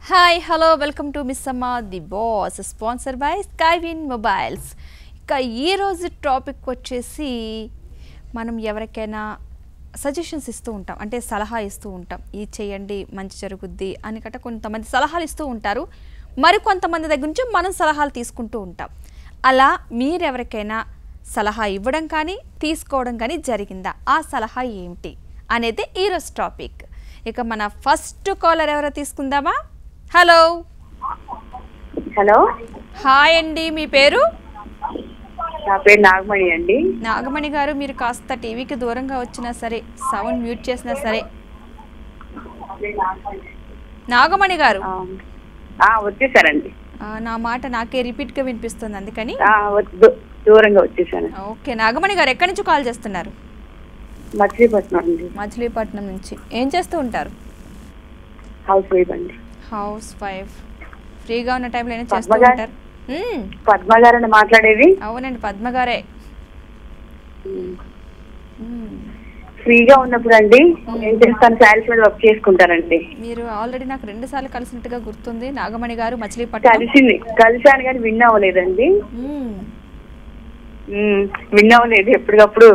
Hi hello welcome to Missamma the boss sponsor by Skywin mobiles ఇక ఈరోజు topic వచ్చేసి మనం ఎవరికైనా సజెషన్స్ ఇస్తూ ఉంటాం అంటే సలహా ఇస్తూ ఉంటాం ఇది చేయండి మంచి జరుగుద్ది అని కట్ట కొంతమంది సలహాలు ఇస్తూ ఉంటారు మరి కొంతమంది దగ్గర నుంచి మనం సలహాలు తీసుకుంటూ ఉంటాం అలా మీరెవరికైనా సలహా ఇవ్వడం కానీ తీసుకోవడం కానీ జరిగిందా ఆ సలహా ఏమిటి అనేది ఈరోజు టాపిక్ ఇక మన ఫస్ట్ కాలర్ ఎవరో తీసుకుందామా హలో హలో హాయ్ అండి మీ పేరు నా పేరు నాగమణి అండి నాగమణి గారు మీరు కాస్త టీవీకి దూరంగా వచ్చినా సరే సౌండ్ మ్యూట్ చేసినా సరే నాగమణి గారు ఆ, ఆ, వచ్చేసారండి ఆ, నా మాట నాకే రిపీట్గా వినిపిస్తుంది అందుకని ఆ, వ- దూ- దూరంగా వచ్చేసాను ఓకే నాగమణి గారు ఎక్కడి నుంచి కాల్ చేస్తున్నారు మచిలీపట్నం అండి మచిలీపట్నం నుంచి ఏం చేస్తూ ఉంటారు హౌస్ వైఫ్ అండి హౌస్ వైఫ్ ఫ్రీగా ఉన్న టైంలో ఏం చేస్తూ పద్మ గారు? ఉంటారు మ్మ్. పద్మ గారండి మాట్లాడేది అవునండి పద్మ గారే మ్మ్. ఫ్రీగా ఉన్నప్పుడు అండి ఏం చేస్తాను శారీస్ మీద వర్క్ చేసుకుంటానండి మీరు ఆల్రెడీ నాకు రెండు సార్లు కలిసినట్టుగా గుర్తుంది నాగమణి గారు మచిలీపట్నం కలిసింది కలిసాను కానీ విన్ అవ్వలేదండి మ్మ్. ఉమ్, విన్ అవ్వలేదు ఎప్పటికప్పుడు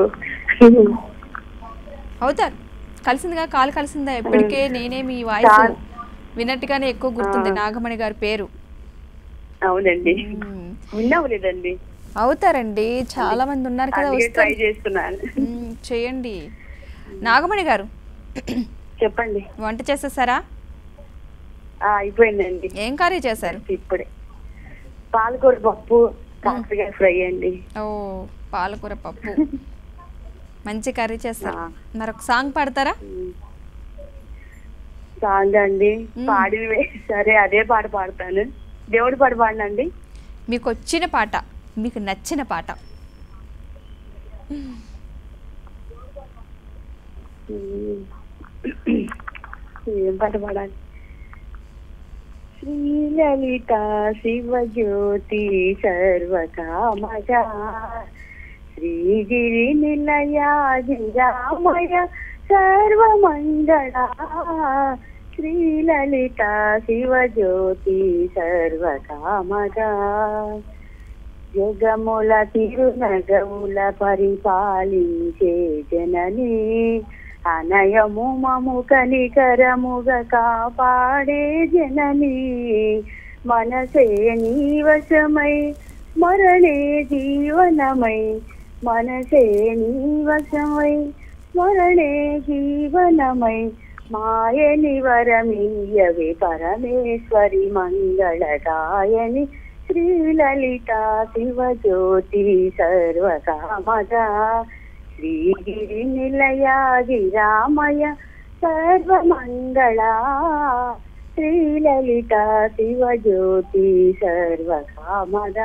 అవుతారు కలిసిందిగా కాల్ కలిసిందా ఇప్పటికే నేనే మీ వాయిస్ కాల్- విన్నట్టుగానే ఎక్కువ గుర్తుంది నాగమణి గారి పేరు అవునండి మ్మ్. విన్ అవ్వలేదండి అవుతారండి చాలా మంది ఉన్నారు కదా అందుకే ట్రై వస్తారు చేస్తున్నాను మ్మ్, చేయండి నాగమణి గారు చెప్పండి వంట చేసేసారా ఆ, అయిపోయిందండి ఏం కర్రీ చేశారు ఇప్పుడే పాలకూర పప్పు కాకరకాయ ఫ్రై అండి ఓ పాలకూర పప్పు మంచి కర్రీ చేస్తారు ఆ. మరి ఒక సాంగ్ పాడతారా సాంగ్ అండి మ్మ్. పాడినవే సరే అదే పాట పాడతాను దేవుడి పాట పాడినండి మీకు వచ్చిన పాట మీకు నచ్చిన పాట ఏం పాట పాడాలి శ్రీలలిత శివజ్యోతి సర్వకామజ శ్రీగిరి నిలయా జిరామయ సర్వమంగళ శ్రీలలిత శివజ్యోతి సర్వకామజ జగముల తిరునగముల పరిపాలించే జనని అనయము మము కనికరముగా కాపాడే జనని మనసే నీవశమై స్మరణే జీవనమై మనసే నీవశమై స్మరణే జీవనమై మాయని వరమీయవి పరమేశ్వరి మంగళగాయని శ్రీలలిత శివజ్యోతి సర్వకామద శ్రీగిరి నిలయా గిరామయ సర్వమంగళ శ్రీలలిత శివజ్యోతి సర్వకామద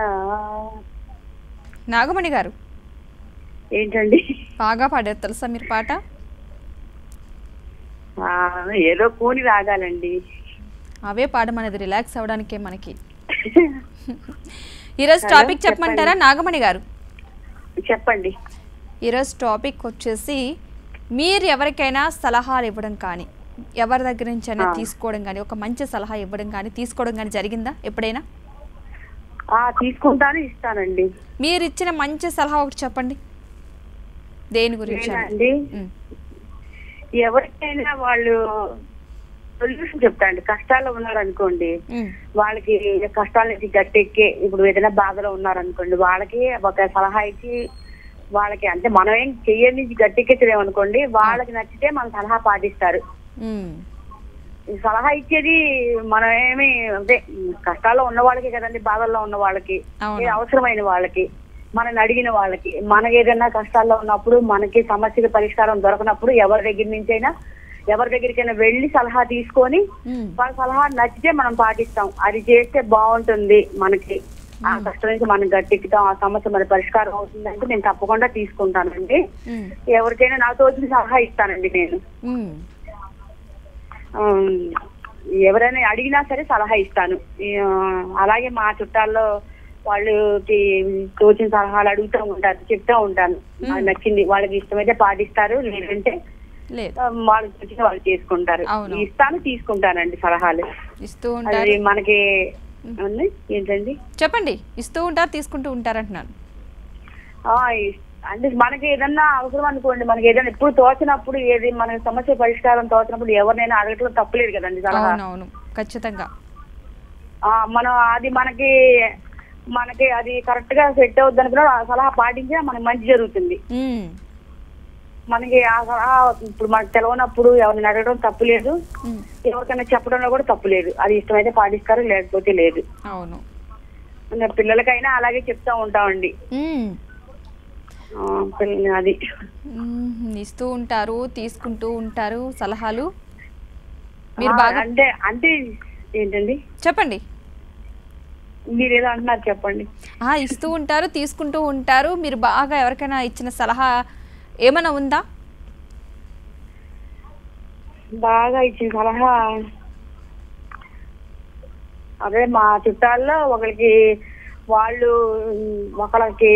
నాగమణి గారు ఏంటండి బాగా పాడారు తెలుసా మీరు పాట ఆ, ఏదో కూని రాగాలండి అవే పాడమనేది రిలాక్స్ అవ్వడానికే మనకి ఈరోజు హలో, టాపిక్ చెప్పమంటారా నాగమణి గారు చెప్పండి ఈరోజు టాపిక్ వచ్చేసి మీరు ఎవరికైనా సలహాలు ఇవ్వడం కానీ ఎవరి దగ్గర నుంచి అయినా ఆ. తీసుకోవడం కానీ ఒక మంచి సలహా ఇవ్వడం కానీ తీసుకోవడం కానీ జరిగిందా ఎప్పుడైనా ఆ తీసుకుంటాను ఇస్తానండి మీరు ఇచ్చిన మంచి సలహా ఒకటి చెప్పండి దేని గురించి అని? నేనండి ఉమ్, ఎవరికైనా వాళ్ళు సొల్యూషన్ చెప్తాండి కష్టాల్లో ఉన్నారనుకోండి ఉమ్, వాళ్ళకి కష్టాల నుంచి గట్టెక్కి ఇప్పుడు ఏదైనా బాధలో ఉన్నారనుకోండి వాళ్ళకి ఒక సలహా ఇచ్చి వాళ్ళకి అంటే మనం ఏం చెయ్యని నుంచి గట్టెక్కించలేము అనుకోండి వాళ్ళకి నచ్చితే మన సలహా పాటిస్తారు ఉమ్, ఈ సలహా ఇచ్చేది మనం ఏమి అంటే కష్టాల్లో ఉన్న వాళ్ళకి కదండి బాధల్లో ఉన్న వాళ్ళకి అవును. ఏ అవసరమైన వాళ్ళకి మనని అడిగిన వాళ్ళకి మనకి ఏదైనా కష్టాల్లో ఉన్నప్పుడు మనకి సమస్యకి పరిష్కారం దొరకనప్పుడు ఎవరి దగ్గర నుంచైనా ఎవరి దగ్గరికైనా వెళ్ళి సలహా తీసుకొని ఉమ్, వాళ్ళ సలహా నచ్చితే మనం పాటిస్తాం అది చేస్తే బాగుంటుంది మనకి ఆ కష్టం నుంచి మనం గట్టెక్కుతాం ఆ సమస్య మన పరిష్కారం అవుతుందంటే నేను తప్పకుండా తీసుకుంటానండి ఉమ్, ఎవరికైనా నాకు తోచిన సలహా ఇస్తానండి నేను ఉమ్, ఉమ్, ఎవరైనా అడిగినా సరే సలహా ఇస్తాను ఈ, ఆ, అలాగే మా చుట్టాల్లో వాళ్ళకి తోచిన సలహాలు అడుగుతూ ఉంటారు చెప్తూ ఉంటాను నాకు నచ్చింది వాళ్ళకి ఇష్టమైతే పాటిస్తారు లేదంటే లేదు ఆ, వాళ్ళకి నచ్చిన వాళ్ళు చేసుకుంటారు అవును. ఇస్తాను తీసుకుంటానండి సలహాలు ఇస్తూ అది ఉంటారు మనకి ఉంది? ఏంటండి చెప్పండి ఇస్తూ ఉంటారు తీసుకుంటూ ఉంటారు అంటున్నాను ఆ, ఇ- అంటే మనకి ఏదన్నా అవసరం అనుకోండి మనకి ఏదైనా ఎప్పుడు తోచినప్పుడు ఏది మన సమస్య పరిష్కారం తోచినప్పుడు ఎవరినైనా అడగట్లో తప్పలేదు కదండి సలహా అవునవును ఖచ్చితంగా ఆ, మనం అది మనకి మనకి అది కరెక్ట్ గా సెట్ అవుద్ది అనుకున్నా ఆ సలహా పాటించినా మనకి మంచి జరుగుతుంది ఉమ్, మనకి ఆ సలహా ఇప్పుడు మనకు తెలవనప్పుడు ఎవరిని అడగడం తప్పు లేదు ఉమ్, ఎవరికైనా చెప్పడంలో కూడా తప్పు లేదు అది ఇష్టమైతే పాటిస్తారు లేకపోతే లేదు అవును ఇంకా పిల్లలకైనా అలాగే చెప్తా ఉంటామండి ఉమ్, ఆ, పిల్ల- అది ఉమ్, ఇస్తూ ఉంటారు తీసుకుంటూ ఉంటారు సలహాలు మీరు ఆ, బాగా అంటే అంటే ఏంటండి చెప్పండి మీరు ఏదో అంటున్నారు చెప్పండి ఆ, ఇస్తూ ఉంటారు తీసుకుంటూ ఉంటారు మీరు బాగా ఎవరికైనా ఇచ్చిన సలహా ఏమైనా ఉందా బాగా ఇచ్చిన సలహా అదే మా చుట్టాల్లో ఒకరికి వాళ్ళు ఒకరికి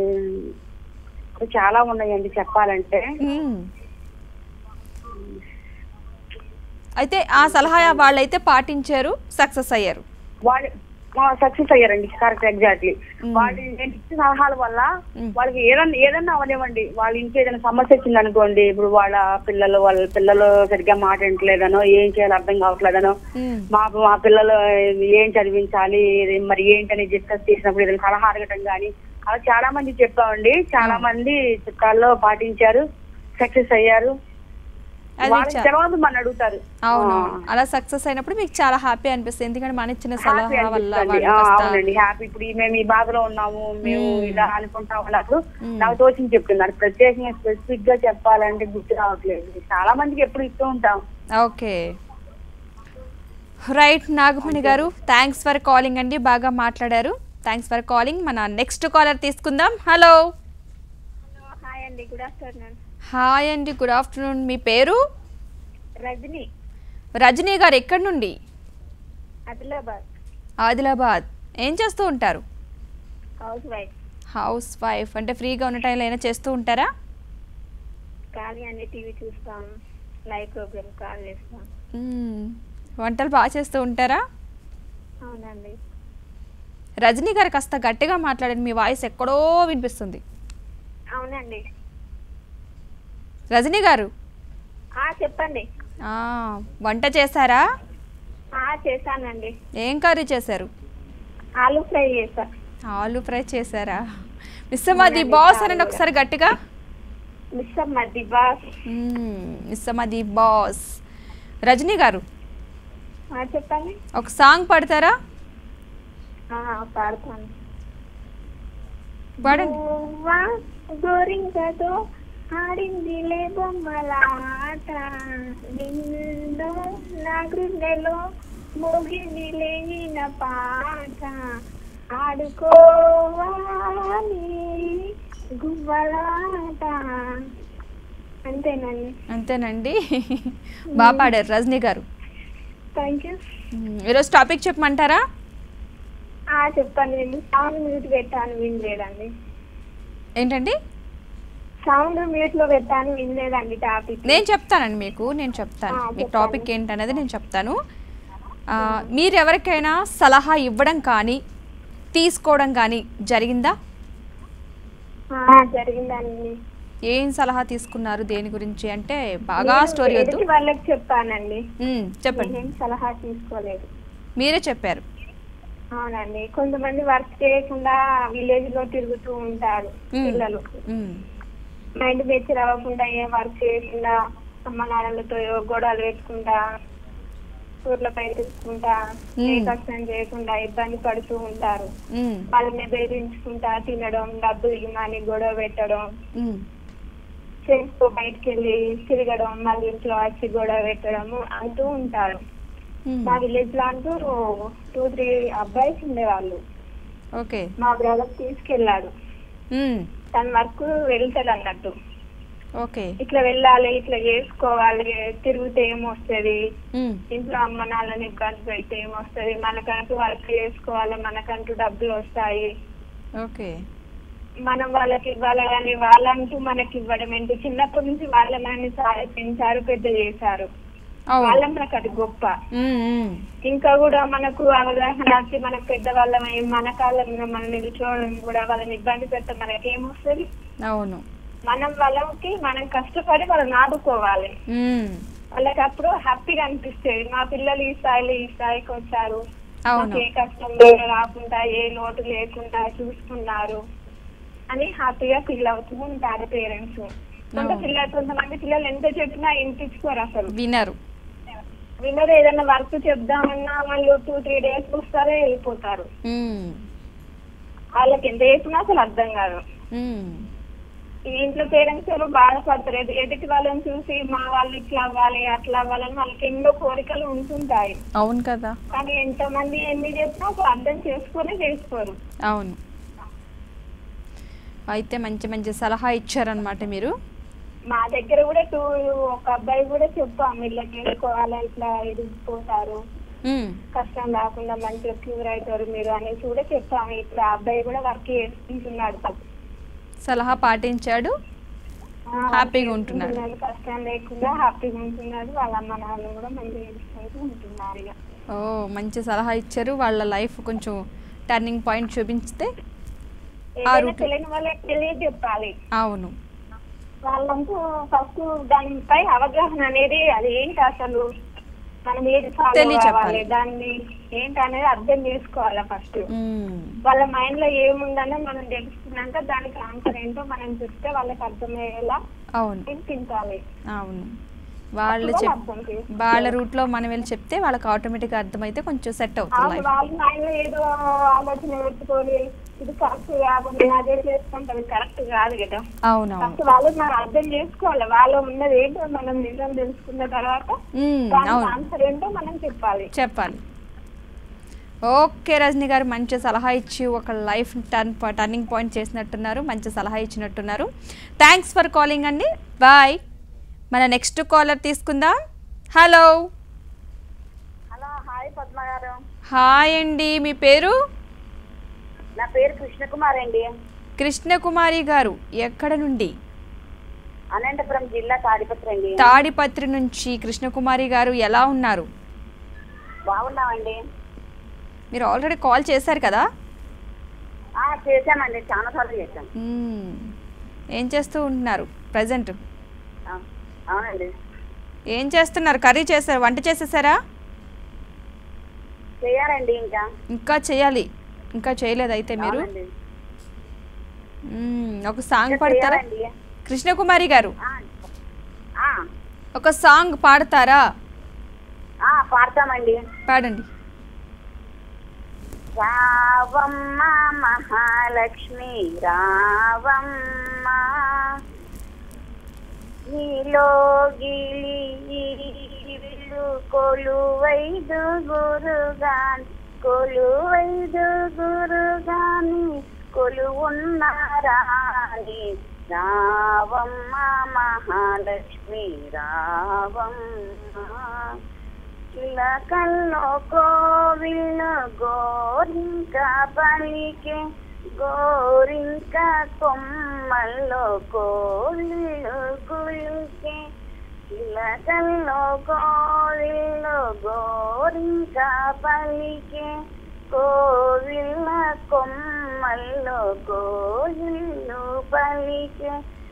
చాలా ఉన్నాయండి చెప్పాలంటే ఉమ్. అయితే ఆ సలహా వాళ్ళైతే పాటించారు సక్సెస్ అయ్యారు వాళ్ళు సక్సెస్ అయ్యారండి కరెక్ట్ ఎగ్జాక్ట్లీ మ్మ్. వాళ్ళు నేను ఇచ్చిన సలహాల వల్ల మ్మ్. వాళ్ళకి ఏదన్నా ఏదన్నా అవనివ్వండి వాళ్ళ ఇంట్లో ఏదైనా సమస్య వచ్చింది అనుకోండి ఇప్పుడు వాళ్ళ పిల్లలు వాళ్ళ పిల్లలు సరిగ్గా మాట వింటలేదనో ఏం చేయాలో అర్థం కావట్లేదనో ఉమ్, మా మా పిల్లలు ఏం చదివించాలి ఇది మరి ఏంటని డిస్కస్ చేసినప్పుడు ఏదైనా సలహా అడగటం కానీ అలా చాలా మంది చెప్పామండి చాలా మంది చుట్టాల్లో పాటించారు సక్సెస్ అయ్యారు అది వాళ్ళకి చా- తెలవదు మన అడుగుతారు అవును ఆ. అలా సక్సెస్ అయినప్పుడు మీకు చాలా హ్యాపీ అనిపిస్తుంది ఎందుకంటే మన ఇచ్చిన హ్యాపీ సలహా వల్ల అనిపిస్తుంది వాళ్ళు ఆ, కాస్త- అవునండి హ్యాపీ ఇప్పుడు ఈ మేము ఈ బాధలో ఉన్నాము మేము మ్మ్. ఇలా అనుకుంటా ఉన్నప్పుడు మ్మ్. నాకు తోచింది చెప్తున్నారు ప్రత్యేకంగా స్పెసిఫిక్ గా చెప్పాలంటే గుర్తు రావట్లేదు చాలా మందికి ఎప్పుడు ఇస్తూ ఉంటాం ఓకే రైట్ నాగమణి గారు థ్యాంక్స్ ఫర్ కాలింగ్ అండి బాగా మాట్లాడారు థ్యాంక్స్ ఫర్ కాలింగ్ మన నెక్స్ట్ కాలర్ తీసుకుందాం హలో హాయ్ అండి గుడ్ ఆఫ్టర్నూన్ హాయ్ అండి గుడ్ ఆఫ్టర్నూన్ మీ పేరు రజని రజనీ గారు ఎక్కడి నుండి ఆదిలాబాద్ ఆదిలాబాద్ ఏం చేస్తూ ఉంటారు హౌస్ వైఫ్ హౌస్ వైఫ్ అంటే ఫ్రీగా ఉన్న టైంలో అయినా చేస్తూ ఉంటారా ఖాళీ అన్ని టీవీ చూస్తాం లైవ్ ప్రోగ్రామ్ కాల్ చేస్తాం మ్మ్. వంటలు బాగా చేస్తూ ఉంటారా అవునండి రజనీ గారు కాస్త గట్టిగా మాట్లాడండి మీ వాయిస్ ఎక్కడో వినిపిస్తుంది అవునండి రజనీ గారు ఆ చెప్పండి ఆ, వంట చేశారా ఆ చేశానండి ఏం కర్రీ చేశారు ఆలు ఫ్రై చేసా ఆలు ఫ్రై చేశారా మిస్సమ్మది బాస్ అనండి ఒకసారి గట్టిగా మిస్ మధ్య బాస్ మ్మ్, మిస్సమ్మది బాస్ రజనీ గారు ఆ చెప్పండి ఒక సాంగ్ పాడతారా ఆ పాడతాను పాడండి గువ్వా గోరింకతో ఆడిందిలే బొమ్మల ఆట నిన్ను నా గుండెలో మోగిందిలే ఈయన పాట ఆడుకోవాలి గువ్వలాట అంతేనండి అంతేనండి బాగా పాడారు రజనీ గారు థ్యాంక్ యూ మ్మ్, ఈరోజు టాపిక్ చెప్పమంటారా చెప్పండి నేను సౌండ్ మ్యూట్ పెట్టాను వినలేదండి ఏంటండి సౌండ్ మ్యూట్ లో పెట్టాను వినలేదండి టాపిక్ నేను చెప్తానండి మీకు నేను చెప్తాను ఆ, మీకు చెప్పండి. టాపిక్ ఏంటనేది నేను చెప్తాను ఆ, మీరు ఎవరికైనా సలహా ఇవ్వడం కానీ తీసుకోవడం కానీ జరిగిందా ఆ, జరిగిందండి ఏం సలహా తీసుకున్నారు దేని గురించి అంటే బాగా నేను స్టోరీ వద్దు ఎదుటి వాళ్ళకి చెప్పానండి మ్మ్, చెప్పండి నేనేం సలహా తీసుకోలేదు మీరే చెప్పారు అవునండి కొంతమంది వర్క్ చేయకుండా విలేజ్ లో తిరుగుతూ ఉంటారు మ్మ్. పిల్లలు మ్మ్, మైండ్ బెచ్చర్ అవ్వకుండా ఏం వర్క్ చేయకుండా అమ్మ నాన్నలతో గొడవలు పెట్టుకుంటా ఊర్లపై తీసుకుంటా ఏ మ్మ్. కష్టం చేయకుండా ఇబ్బంది పడుతూ ఉంటారు మ్మ్, వాళ్ళని బెదిరించుకుంటా తినడం డబ్బులు ఇవ్వమని గొడవ పెట్టడం మ్మ్, ఫ్రెండ్స్ తో బయటకు వెళ్ళి తిరగడం మళ్ళీ ఇంట్లో వచ్చి గొడవ పెట్టడము అంటూ ఉంటారు మ్మ్. మా విలేజ్ లో అంటూ టూ త్రీ అబ్బాయిస్ ఉండేవాళ్ళు ఓకే మా బ్రదర్ తీసుకెళ్ళాడు మ్మ్, తన వర్క్ వెళ్తాడు అన్నట్టు ఓకే ఇట్లా వెళ్ళాలి ఇట్లా చేసుకోవాలి తిరిగితే ఏమొస్తుంది మ్మ్, ఇంట్లో అమ్మ నాన్నని ఇబ్బంది పెడితే ఏమొస్తుంది మనకంటూ వర్క్ చేసుకోవాలి మనకంటూ డబ్బులు వస్తాయి ఓకే మనం వాళ్ళకి ఇవ్వాలి కానీ వాళ్ళంటూ మనకి ఇవ్వడం ఏంటి చిన్నప్పటి నుంచి వాళ్ళ మనని సారి పెంచారు పెద్ద చేశారు అవును వాళ్ళ మనకు అది గొప్ప ఉమ్, ఉమ్. ఇంకా కూడా మనకు అవగాహన వచ్చి మనకు పెద్దవాళ్ళమై మన కాళ్ళ మీద మనం నిల్చోవడం కూడా వాళ్ళని ఇబ్బంది పెడితే మనకేమొస్తుంది అవును మనం వాళ్ళకి మనం కష్టపడి వాళ్ళని ఆదుకోవాలి ఉమ్, వాళ్ళకి అప్పుడు హ్యాపీగా అనిపిస్తుంది మా పిల్లలు ఈ స్థాయిలో ఈ స్థాయికి వచ్చారు అవును మాకు ఏ కష్టం లేదు రాకుండా ఏ లోటు లేకుండా చూసుకున్నారు అని హ్యాపీగా ఫీల్ అవుతూ ఉంటారు పేరెంట్స్ కొంత అవును. పిల్లలు కొంతమంది పిల్లలు ఎంత చెప్పినా ఇంటించుకోరు అసలు వినరు వినరు ఏదైనా వర్క్ చెప్దామన్నా వాళ్ళు టూ త్రీ డేస్ వస్తారే వెళ్ళిపోతారు ఉమ్, వాళ్ళకి ఎంత చెప్పినా అసలు అర్థం కాదు ఉమ్. ఈ ఇంట్లో పేరెంట్స్ ఎవరు బాధపడతారు ఎదు- ఎదుటి వాళ్ళని చూసి మా వాళ్ళు ఇట్లా అవ్వాలి అట్లా అవ్వాలని వాళ్ళకి ఎన్నో కోరికలు ఉంటుంటాయి అవును కదా కానీ ఎంతమంది ఎన్ని చెప్పినా అసలు అర్థం చేసుకొని చేసుకోరు అవును అయితే మంచి మంచి సలహా ఇచ్చారనమాట మీరు మా దగ్గర కూడా టూ ఒక అబ్బాయి కూడా చెప్పాము ఇట్లా చేసుకోవాలి ఇట్లా ఎదిగిపోతారు ఉమ్, కష్టం రాకుండా మంచిగా క్యూర్ అవుతారు మీరు అనేసి కూడా చెప్పాము ఇట్లా అబ్బాయి కూడా వర్క్ చేసుకుంటున్నాడు సలహా పాటించాడు ఆ, హ్యాపీగా ఉంటున్నాడు. ఉంటున్నాడు, కష్టం లేకుండా హ్యాపీగా ఉంటున్నాడు వాళ్ళ అమ్మ నాన్న కూడా మంచిగా చూసుకుంటూ ఉంటున్నారు ఇక ఓ మంచి సలహా ఇచ్చారు వాళ్ళ లైఫ్ కొంచెం టర్నింగ్ పాయింట్ చూపించితే ఆ ఏదైనా రూట్ తెలియని వాళ్ళకి తెలియజెప్పాలి అవును వాళ్ళంటూ ఫస్ట్ దానిపై అవగాహన అనేది అది ఏంటి అసలు మనం ఏది ఫాలో తెలియచెప్పాలి. కావాలి దాన్ని ఏంటి అనేది అర్థం చేసుకోవాలి ఫస్ట్ ఉమ్, వాళ్ళ మైండ్ లో ఏముందనే మనం తెలుసుకున్నాక దానికి ఆన్సర్ ఏంటో మనం చెప్తే వాళ్ళకి అర్థమయ్యేలా అవును వినిపించాలి అవును వాళ్ళు అప్పుడు చెప్ అర్థం చేసుకోవాలి. వాళ్ళ రూట్లో మనం వెళ్ళి చెప్తే వాళ్ళకి ఆటోమేటిక్గా అర్థమైతే కొంచెం సెట్ అవుతుంది అవును, లైఫ్ వాళ్ళ మైండ్ లో ఏదో ఆలోచన పెట్టుకొని ఇది కరెక్ట్ కాదు నేను అదే చేసుకుంటాను కరెక్ట్ కాదు కదా అవునవును ఫస్ట్ వాళ్ళు మనం అర్థం చేసుకోవాలి వాళ్ళు ఉన్నది ఏంటో మనం నిజం తెలుసుకున్న తర్వాత ఉమ్, దానికి అవును ఆన్సర్ ఏంటో మనం చెప్పాలి చెప్పాలి ఓకే రజనీ గారు మంచి సలహా ఇచ్చి ఒక లైఫ్ టర్న్ టర్నింగ్ పాయింట్ చేసినట్టున్నారు మంచి సలహా ఇచ్చినట్టున్నారు థ్యాంక్స్ ఫర్ కాలింగ్ అండి బాయ్ మన నెక్స్ట్ కాలర్ తీసుకుందాం హలో హలో హాయ్ పద్మ గారు హాయ్ అండి మీ పేరు నా పేరు కృష్ణకుమార్ అండి కృష్ణకుమారి గారు ఎక్కడ నుండి అనంతపురం జిల్లా తాడిపత్రి అండి తాడిపత్రి నుంచి కృష్ణకుమారి గారు ఎలా ఉన్నారు బాగున్నామండి మీరు ఆల్రెడీ కాల్ చేశారు కదా ఆ, చేశామండి చాలా సార్లు చేశాం మ్మ్. ఏం చేస్తూ ఉంటున్నారు ప్రజెంట్ ఆ, అవునండి ఏం చేస్తున్నారు కర్రీ చేశారు వంట చేసేసారా చేయాలండి ఇంకా ఇంకా చేయాలి ఇంకా చేయలేదు అయితే మీరు అవునండి. మ్మ్. ఒక సాంగ్ ఇంకా పాడతారా చేయాలండి. కృష్ణకుమారి గారు ఆ, ఆ, ఒక సాంగ్ పాడతారా ఆ, పాడతామండి పాడండి రావమ్మ మహాలక్ష్మి రావమ్మ నీలోగిలి కొలువైదు గురుగాని కొలువైదు గురుగాని కొలువున్నారాని రావమ్మ మహాలక్ష్మి రావమ్మ చిలకల్లో కోవిల గోరింక పలికే గోరింక కొమ్మల్లో కోవిలు కులికే చిలకల్లో కోవిల్లో గోరింక పలికే కోవిల కొమ్మల్లో కోవిలు పలికే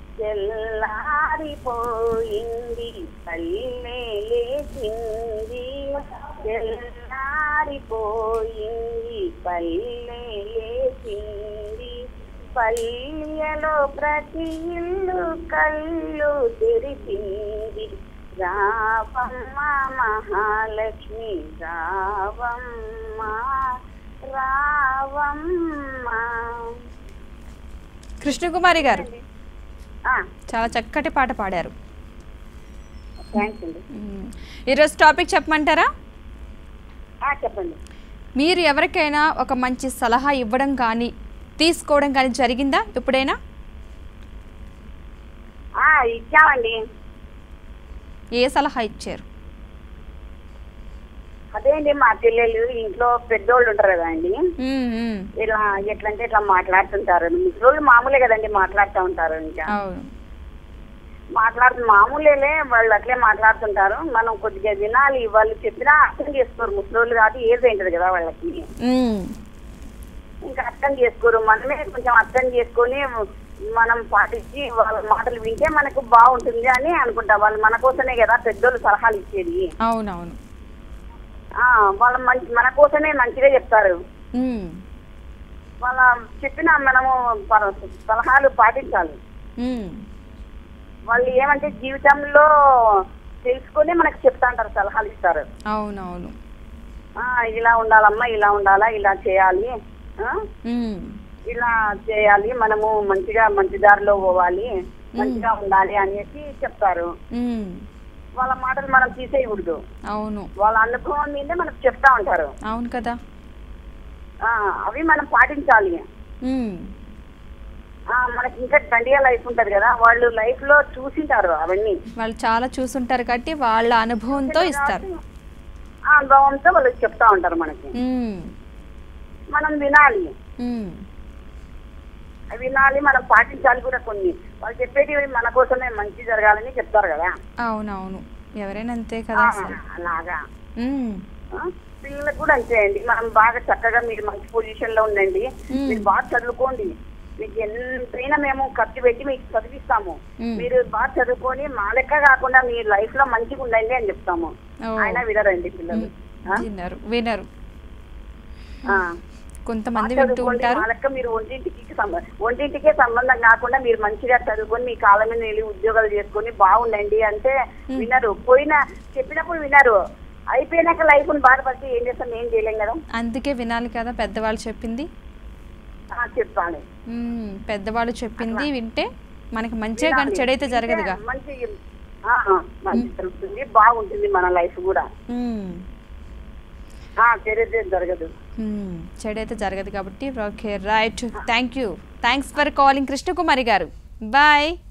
తెల్లారిపోయింది పల్లె లేచింది తెల్లారిపోయింది పల్లె లేచింది పల్లెలో ప్రతి ఇల్లు కళ్ళు తెరిపింది రావమ్మ మహాలక్ష్మి రావమ్మ రావమ్మ కృష్ణకుమారి గారు ఆ, చాలా చక్కటి పాట పాడారు థ్యాంక్స్ అండి మ్మ్. ఈరోజు టాపిక్ చెప్పమంటారా ఆ, చెప్పండి మీరు ఎవరికైనా ఒక మంచి సలహా ఇవ్వడం కానీ తీసుకోవడం కానీ జరిగిందా ఎప్పుడైనా ఆ, ఇచ్చామండి ఏ సలహా ఇచ్చారు అదే అండి మా చెల్లెలు ఇంట్లో పెద్దోళ్ళు ఉంటారు కదా అండి ఉమ్, ఉమ్. ఇలా ఎట్లంటే ఇట్లా మాట్లాడుతుంటారు ముసలోళ్ళు మామూలే కదండి మాట్లాడుతూ ఉంటారు ఇంకా అవును మాట్లాడుతు మామూలేలే వాళ్ళు అట్లే మాట్లాడుతుంటారు మనం కొద్దిగా వినాలి వాళ్ళు చెప్పినా అర్థం చేసుకోరు ముసలోళ్ళు కాబట్టి ఏజ్ ఏంటది కదా వాళ్ళకి ఉమ్, ఇంకా అర్థం చేసుకోరు మనమే కొంచెం అర్థం చేసుకొని మనం పాటించి వాళ్ళ మాటలు వింటే మనకు బాగుంటుంది అని అనుకుంటా వాళ్ళు మన కోసమే కదా పెద్దోళ్ళు సలహాలు ఇచ్చేది అవునవును ఆ వాళ్ళ మంచి మన కోసమే మంచిగా చెప్తారు ఉమ్, వాళ్ళ చెప్పిన మనము ప- సలహాలు పాటించాలి ఉమ్. వాళ్ళు ఏమంటే జీవితంలో తెలుసుకొని మనకు చెప్తా అంటారు సలహాలు ఇస్తారు అవునవును ఆ ఇలా ఉండాలమ్మా ఇలా ఉండాలా ఇలా చేయాలి ఆ ఉమ్, ఇలా చేయాలి మనము మంచిగా మంచి దారిలో పోవాలి మంచిగా ఉండాలి అనేసి చెప్తారు ఉమ్. వాళ్ళ మాటలు మనం తీసేయకూడదు అవును వాళ్ళ అనుభవం మీదే మనకు చెప్తా ఉంటారు అవును కదా ఆ అవి మనం పాటించాలి ఉమ్, ఆ మనకి ఇంకా దండిగా లైఫ్ ఉంటది కదా వాళ్ళు లైఫ్ లో చూసింటారు అవన్నీ వాళ్ళు చాలా చూసుంటారు కాబట్టి వాళ్ళ అనుభవంతో ఇస్తారు ఆ అనుభవంతో వాళ్ళు చెప్తా ఉంటారు మనకి ఉమ్, మనం వినాలి ఉమ్. వినాలి మనం పాటించాలి కూడా కొన్ని వాళ్ళు చెప్పేది మన కోసమే మంచి జరగాలని చెప్తారు కదా అవునవును ఎవరైనా అంతే కదా ఆ, అసలు అలాగా ఉమ్, ఆ, పిల్లలకు కూడా అంతే అండి మనం బాగా చక్కగా మీరు మంచి పొజిషన్ లో ఉండండి మ్మ్. మీరు బాగా చదువుకోండి మీకు ఎంతైనా మేము ఖర్చు పెట్టి మీకు చదివిస్తాము మ్మ్. మీరు బాగా చదువుకొని మా లెక్క కాకుండా మీ లైఫ్ లో మంచిగా ఉండండి అని చెప్తాము ఓ. ఆయన వినరండి పిల్లలు ఆ? వినరు వినరు ఆ. కొంతమంది బాగా వింటూ చదువుకోండి, ఉంటారు మా లెక్క మీరు ఒంటింటికి సంబ- ఒంటింటికే సంబంధం కాకుండా మీరు మంచిగా చదువుకొని మీ కాళ్ళ మీద వెళ్ళి ఉద్యోగాలు చేసుకొని బాగుండండి అంటే వినరు పోయిన చెప్పినప్పుడు వినరు అయిపోయినాక లైఫ్ బాధపడితే ఏం చేస్తాం ఏం చేయలేం కదా అందుకే వినాలి కదా పెద్దవాళ్ళు చెప్పింది ఆ, చెప్పాలి ఉమ్, పెద్దవాళ్ళు చెప్పింది వింటే మనకి మంచిగా కానీ చెడైతే జరగదుగా మంచి ఆ, మంచి జరుగుతుంది బాగుంటుంది మన లైఫ్ కూడా ఉమ్, ఆ, చెడైతే జరగదు ఉమ్, చెడైతే జరగదు కాబట్టి okay right thank you thanks for calling Krishnakumari గారు బాయ్